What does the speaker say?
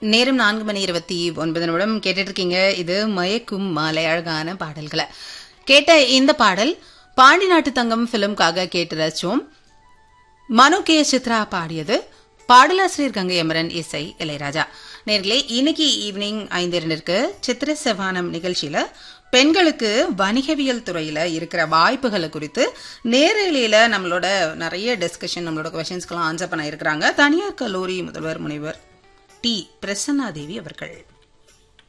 நேரம் நான்கு மணி இருபத்தி ஒன்பது நிமிடம் கேட்டுட்டு இருக்கீங்க இது மயக்கும் மாலை அழகான பாடல்களை கேட்ட இந்த பாடல் பாண்டி நாட்டு தங்கம் பிலிம்காக கேட்டு ரசிச்சோம் மனு கே சித்ரா பாடியது பாடலாசிரியர் கங்கை அமரன் இசை இளையராஜா நேர்களே இன்னைக்கு ஈவினிங் ஐந்து இரண்டிற்கு சித்திர செவ்வானம் நிகழ்ச்சியில பெண்களுக்கு வணிகவியல் துறையில இருக்கிற வாய்ப்புகளை குறித்து நேரலையில நம்மளோட நிறைய டிஸ்கஷன் நம்மளோட கொஸ்டின்ஸ்க்கெல்லாம் ஆன்சர் பண்ண இருக்கிறாங்க தனியார் கல்லூரி முதல்வர் முனைவர் டி பிரசன்னாதேவி அவர்கள்